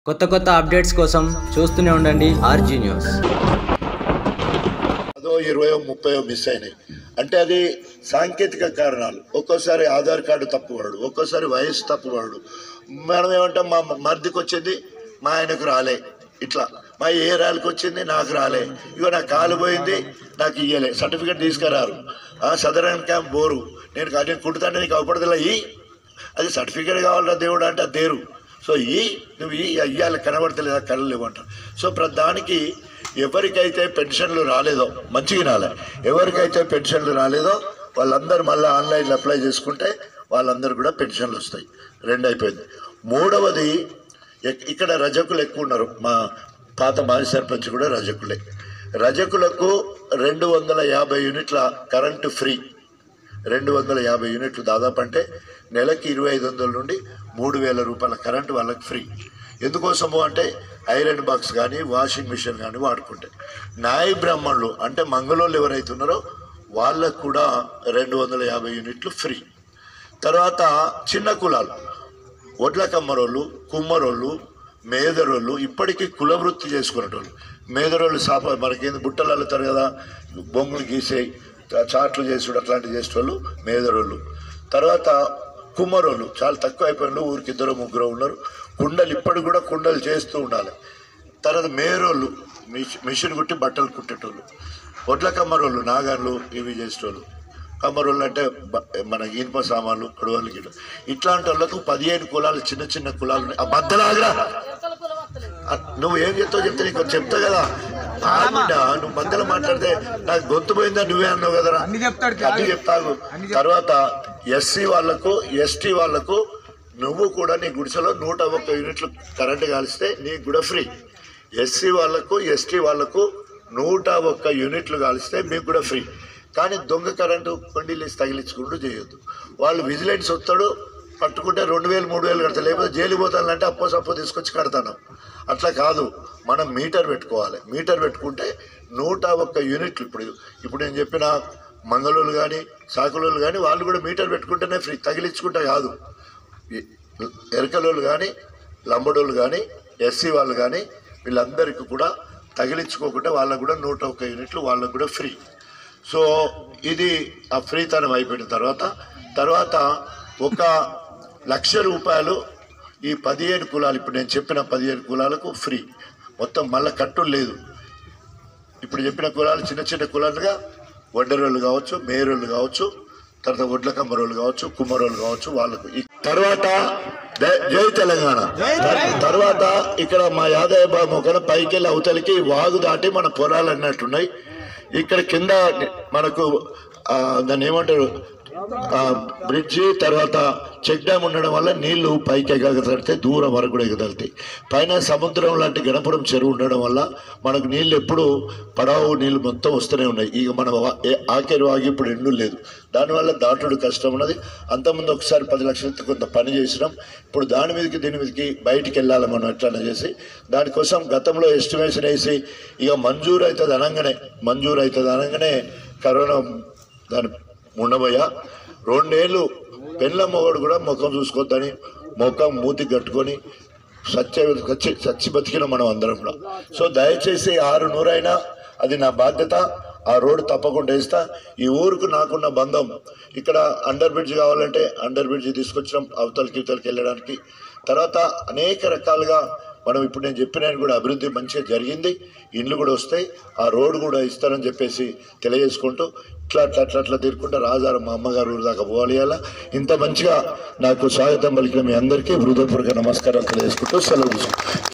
కొత్త కొత్త అప్డేట్స్ కోసం చూస్తూనే ఉండండి ఆర్జీ న్యూస్ అదో ఇరవయో ముప్పయో మిస్ అయినాయి అంటే అది సాంకేతిక కారణాలు ఒక్కోసారి ఆధార్ కార్డు తప్పువాడు ఒక్కోసారి వయసు తప్పువాడు మనం ఏమంటాం మా మర్దికి వచ్చింది మా ఆయనకు రాలే ఇట్లా మా ఏ రాలికి వచ్చింది నాకు రాలే ఇగో నా కాలు పోయింది నాకు ఇయ్యలే సర్టిఫికేట్ తీసుకురారు ఆ సదరన్ క్యాంప్ బోరు నేను కానీ కుడుతాంటే నీకు అవపడదులా ఈ అది సర్టిఫికేట్ కావాలరా దేవుడు అంటే అది దేరు సో ఈ నువ్వు ఈ అయ్యాలి కనబడతలేదా కళ్ళు లేవంటారు సో ప్రధానికి ఎవరికైతే పెన్షన్లు రాలేదో మంచిగా రాలే ఎవరికైతే పెన్షన్లు రాలేదో వాళ్ళందరూ మళ్ళీ ఆన్లైన్లో అప్లై చేసుకుంటే వాళ్ళందరూ కూడా పెన్షన్లు వస్తాయి రెండు అయిపోయింది మూడవది ఎక్- ఇక్కడ రజకులు ఎక్కువ ఉన్నారు మా పాత మాజీ సర్పంచ్ కూడా రజకులే రజకులకు రెండు వందల యాభై యూనిట్ల కరెంటు ఫ్రీ రెండు వందల యాభై యూనిట్లు దాదాపు అంటే నెలకి ఇరవై ఐదు వందల నుండి మూడు వేల రూపాయల కరెంటు వాళ్ళకి ఫ్రీ ఎందుకోసము అంటే ఐరన్ బాక్స్ కానీ వాషింగ్ మిషన్ కానీ వాడుకుంటే నాయ బ్రాహ్మణులు అంటే మంగళోళ్ళు ఎవరైతే ఉన్నారో వాళ్ళకు కూడా రెండు వందల యాభై యూనిట్లు ఫ్రీ తర్వాత చిన్న కులాలు వడ్ల కమ్మరోళ్ళు కుమ్మరోళ్ళు మేదరోళ్ళు ఇప్పటికీ కుల వృత్తి చేసుకునేటోళ్ళు మేదరోళ్ళు సాప మనకేంది బుట్టలు అల్లుతారు కదా బొంగులు గీసే చాట్లు చేసుడు అట్లాంటివి చేసేటోళ్ళు మేదరోళ్ళు తర్వాత కుమ్మరోళ్ళు చాలా తక్కువ అయిపోయిన ఊరికి ఇద్దరు ముగ్గురు ఉన్నారు కుండలు ఇప్పటికి కూడా కుండలు చేస్తూ ఉండాలి తర్వాత మేరోళ్ళు మిష్ మిషన్ కుట్టి బట్టలు కుట్టేటోళ్ళు వడ్ల కమ్మరోళ్ళు నాగాన్లు ఇవి చేసేటోళ్ళు కమ్మరోళ్ళు అంటే బ- మన ఇనుప సామాన్లు కడువలు గిడ ఇట్లాంటి వాళ్ళకు పదిహేను కులాలు చిన్న చిన్న కులాలు ఉన్నాయి. ఆ బద్దలాగరా ఆ, నువ్వు ఏం చెప్తావు చెప్తే నీకు చెప్తా కదా ఆగుండా నువ్వు మధ్యలో మాట్లాడితే నాకు గొంతు పోయిందా నువ్వే అన్నావు కదరా అన్ని చెప్తాడు అన్ని చెప్తాను తర్వాత ఎస్సీ వాళ్లకు ఎస్టీ వాళ్లకు నువ్వు కూడా నీ గుడిసెలో నూట ఒక్క యూనిట్లు కరెంటు కాలిస్తే నీకు కూడా ఫ్రీ ఎస్సీ వాళ్లకు ఎస్టీ వాళ్లకు నూట ఒక్క యూనిట్లు కాలిస్తే మీకు కూడా ఫ్రీ కానీ దొంగ కరెంటు కొండీలు వేసి తగిలించుకుంటూ చేయొద్దు వాళ్ళు విజిలెన్స్ వస్తాడు పట్టుకుంటే రెండు వేలు మూడు వేలు కడతారు లేకపోతే జైలు పోతానంటే అప్పో సప్పో తీసుకొచ్చి కడతాను అట్లా కాదు మనం మీటర్ పెట్టుకోవాలి మీటర్ పెట్టుకుంటే నూట ఒక్క యూనిట్లు ఇప్పుడు ఇప్పుడు నేను చెప్పిన మంగళూరు కానీ సాకులోళ్ళు కానీ వాళ్ళు కూడా మీటర్ పెట్టుకుంటేనే ఫ్రీ తగిలించుకుంటే కాదు ఈ ఎరకలోళ్ళు కానీ లంబడోళ్ళు కానీ ఎస్సీ వాళ్ళు కానీ వీళ్ళందరికీ కూడా తగిలించుకోకుండా వాళ్ళకు కూడా నూట ఒక్క యూనిట్లు వాళ్ళకు కూడా ఫ్రీ సో ఇది ఆ ఫ్రీతనం అయిపోయిన తర్వాత తర్వాత ఒక లక్ష రూపాయలు ఈ పదిహేను కులాలు ఇప్పుడు నేను చెప్పిన పదిహేను కులాలకు ఫ్రీ మొత్తం మళ్ళీ కట్టు లేదు ఇప్పుడు చెప్పిన కులాలు చిన్న చిన్న కులాలుగా వడ్డరోళ్ళు కావచ్చు మేరోళ్ళు కావచ్చు తర్వాత వడ్ల కమ్మరోళ్ళు కావచ్చు కుమ్మరోళ్ళు కావచ్చు వాళ్ళకు ఈ తర్వాత జై జై తెలంగాణ తర్వాత ఇక్కడ మా యాదయ్య బాబు ఒక పైకి వెళ్ళి అవతలికి వాగు దాటి మన పొలాలు అన్నట్టున్నాయి ఇక్కడ కింద మనకు ఆ, దాన్ని ఏమంటారు ఆ, బ్రిడ్జి తర్వాత చెక్ డ్యామ్ ఉండడం వల్ల నీళ్లు పైకి ఎగగలితే దూరం వరకు కూడా ఎగదలుతాయి పైన సముద్రం లాంటి గణపురం చెరువు ఉండడం వల్ల మనకు నీళ్ళు ఎప్పుడు పడవ నీళ్ళు మొత్తం వస్తూనే ఉన్నాయి ఇక మన వా- ఏ- ఆఖరి వాగి ఇప్పుడు ఎండు లేదు దానివల్ల దాటుడు కష్టం ఉన్నది అంతకుముందు ఒకసారి పది లక్షలతో కొంత పని చేసినాం ఇప్పుడు దాని మీదకి దీని మీదకి బయటికి వెళ్ళాలి మనం ఎట్లా చేసి దానికోసం గతంలో ఎస్టిమేషన్ వేసి ఇక మంజూరు అవుతుంది అనగానే మంజూరు అవుతుంది అనగానే కరోనా దాని ఉండబోయా రెండేళ్ళు పెళ్ళ మొగడు కూడా ముఖం చూసుకోవద్దని ముఖం మూతి కట్టుకొని సత్య సచ్చి సచ్చి బతికిన మనం అందరం కూడా సో దయచేసి ఆరు నూరైనా అది నా బాధ్యత ఆ రోడ్డు తప్పకుండా వేస్తా ఈ ఊరుకు నాకున్న బంధం ఇక్కడ అండర్ బ్రిడ్జ్ కావాలంటే అండర్ బ్రిడ్జ్ తీసుకొచ్చినాం అవతలకి ఇవతలకి వెళ్ళడానికి తర్వాత అనేక రకాలుగా మనం ఇప్పుడు నేను చెప్పిన కూడా అభివృద్ధి మంచిగా జరిగింది ఇండ్లు కూడా వస్తాయి ఆ రోడ్డు కూడా ఇస్తారని చెప్పేసి తెలియజేసుకుంటూ ఇట్లా అట్లా అట్లా అట్లా తిరుగుకుంటూ రాజారు మా అమ్మగారు ఊరు దాకా పోవాలి అలా ఇంత మంచిగా నాకు స్వాగతం పలికిన మీ అందరికీ హృదయపూర్వక నమస్కారాలు తెలియజేసుకుంటూ సెలవు తీసుకుంటాను